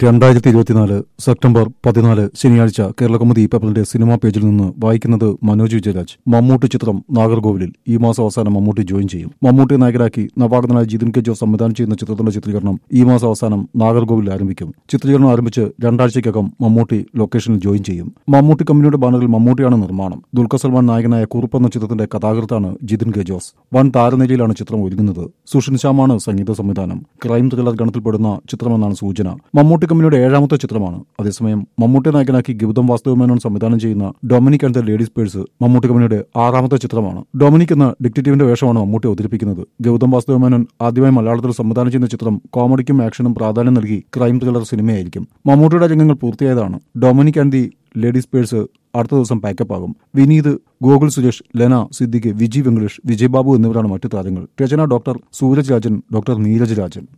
രണ്ടായിരത്തി ഇരുപത്തിനാല് സെപ്റ്റംബർ പതിനാല് ശനിയാഴ്ച കേരളകൗമുദി പേപ്പറിന്റെ സിനിമാ പേജിൽ നിന്ന് വായിക്കുന്നത് മനോജ് വിജയരാജ് മമ്മൂട്ടി ചിത്രം നാഗർകോവിലിൽ ഈ മാസം അവസാനം മമ്മൂട്ടി ജോയിൻ ചെയ്യും മമ്മൂട്ടി നായകനാക്കി നവാഗതനായ ജിതിൻ കെ ജോസ് സംവിധാനം ചെയ്യുന്ന ചിത്രത്തിന്റെ ചിത്രീകരണം ഈ മാസം അവസാനം നാഗർകോവിലിൽ ആരംഭിക്കും ചിത്രീകരണം ആരംഭിച്ച് രണ്ടാഴ്ചയ്ക്കകം മമ്മൂട്ടി ലൊക്കേഷനിൽ ജോയിൻ ചെയ്യും മമ്മൂട്ടി കമ്പനിയുടെ ബാനറിൽ മമ്മൂട്ടിയാണ് നിർമ്മാണം ദുൽഖർ സൽമാൻ നായകനായ കുറുപ്പ് എന്ന ചിത്രത്തിന്റെ കഥാകൃത്താണ് ജിതിൻ കെ ജോസ് വൻ താരനിരയിലാണ് ചിത്രം ഒരുങ്ങുന്നത് സുഷിൻ ശ്യാമാണ് സംഗീത സംവിധാനം ക്രൈം ത്രില്ലർ ഗണത്തിൽപ്പെടുന്ന ചിത്രമെന്നാണ് സൂചന മമ്മൂട്ടി കമ്പനിയുടെ ഏഴാമത്തെ ചിത്രമാണ് അതേസമയം മമ്മൂട്ടി നായകനാക്കി ഗൗതം വാസുദേവ മേനോൻ സംവിധാനം ചെയ്യുന്ന Dominic and the ladies purse Mammootty കമ്പനിയുടെ ആറാമത്തെ ചിത്രമാണ് ഡൊമിനിക് എന്ന ഡിക്റ്റേറ്റീവിന്റെ വേഷമാണ് മമ്മൂട്ടി അവതരിപ്പിക്കുന്നത് ഗൗതം വാസുദേവ മേനോൻ ആദ്യമായി മലയാളത്തിൽ സംവിധാനം ചെയ്യുന്ന ചിത്രം കോമഡിക്കും ആക്ഷനും പ്രാധാന്യം നൽകി ക്രൈം ത്രില്ലർ സിനിമയായിരിക്കും മമ്മൂട്ടിയുടെ രംഗങ്ങൾ പൂർത്തിയായതാണ് Dominic and the ladies purse അടുത്ത ദിവസം പാക്കപ്പ് ആകും വിനീത് ഗോകുൽ സുരേഷ് ലെന സിദ്ദിഖ് വിജി വെങ്കടേഷ് വിജയ് ബാബു എന്നിവരാണ് മറ്റു താരങ്ങൾ രചന ഡോക്ടർ സൂരജ് രാജൻ ഡോക്ടർ നീരജ് രാജൻ